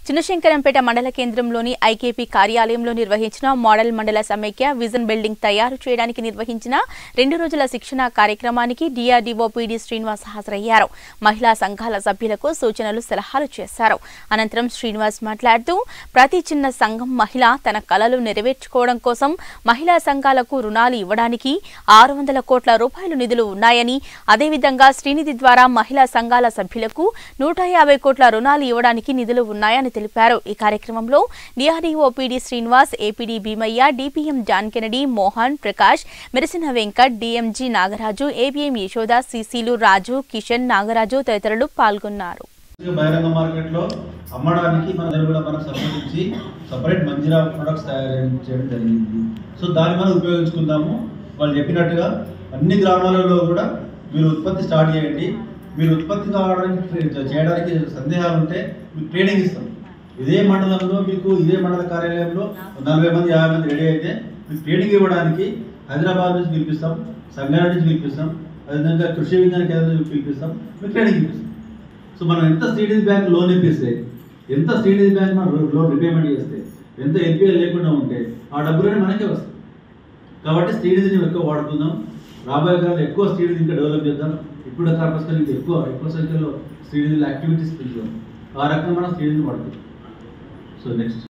చిన్నశంకరంపేట మండల కేంద్రంలోని ఐకేపీ కార్యాలయంలో నిర్వహించిన మోడల్ మండల సమైక్య విజన్ బిల్డింగ్ తయారు చేయడానికి నిర్వహించిన రెండు రోజుల శిక్షణ కార్యక్రమానికి డిఆర్డీఓ పీడీ శ్రీనివాస్ హాజరయ్యారు మహిళా సంఘాల సభ్యులకు సూచనలు సలహాలు చేశారు అనంతరం శ్రీనివాస్ మాట్లాడుతూ ప్రతి చిన్న సంఘం మహిళ తన కలలు నెరవేర్చుకోవడం కోసం మహిళా సంఘాలకు రుణాలు ఇవ్వడానికి ఆరు వందల కోట్ల రూపాయలు నిధులు ఉన్నాయని అదేవిధంగా శ్రీనిధి ద్వారా మహిళా సంఘాల సభ్యులకు నూట యాభై కోట్ల రుణాలు ఇవ్వడానికి నిధులు ఉన్నాయని తెలిపారు ఈ కార్యక్రమంలో DRDO PD Srinivas APD Bheemaiah DPM John Kennedy Mohan Prakash మెరిసిన వెంకట్ డిఎంజీ నాగరాజు ఏబిఎం యశోద సిసిలు రాజు కిషన్ నాగరాజు తదితరులు పాల్గొన్నారు బహిరంగ మార్కెట్లో అమ్మడానికి మన దగ్గర కూడా మనకు సంబంధించి సపరేట్ మంజీరా ప్రొడక్ట్స్ తయారు చేయడం జరిగింది సో దాన్ని మనం ఉపయోగించుకుందాము వాళ్ళు చెప్పినట్టుగా అన్ని గ్రామాలలో కూడా మీరు ఉత్పత్తి స్టార్ట్ చేయండి మీరు ఉత్పత్తి కావడానికి చేయడానికి సందేహాలు ఉంటే మీకు ట్రైనింగ్ ఇస్తాం ఇదే మండలంలో మీకు ఇదే మండల కార్యాలయంలో నలభై మంది యాభై మంది రెడీ అయితే మీకు ట్రైనింగ్ ఇవ్వడానికి హైదరాబాద్ నుంచి పిలిపిస్తాం సంగారెడ్డి నుంచి పిలిపిస్తాం అదేవిధంగా కృషి విజ్ఞాన కేంద్రం నుంచి పిలిపిస్తాం మీకు ట్రైనింగ్ ఇప్పిస్తాం సో మనం ఎంత స్టేడీస్ బ్యాంక్ లోన్ ఇప్పిస్తే ఎంత స్టేడీస్ బ్యాంక్ మనం లోన్ రిపేమెంట్ చేస్తే ఎంత ఎన్పిఎల్ లేకుండా ఉంటే ఆ డబ్బులన్నీ మనకే వస్తాయి కాబట్టి స్టేడీస్ని ఎక్కువ వాడుకుందాం రాబోయే కాలంలో ఎక్కువ స్టేడీస్ ఇంకా డెవలప్ చేద్దాం ఇప్పుడు కార్పస్ ఇంకా ఎక్కువ ఎక్కువ సంఖ్యలో స్టేడీస్ యాక్టివిటీస్ పెంచుదాం ఆ రకంగా మనం స్టేడీస్ని వాడుకుందాం సో నెక్స్ట్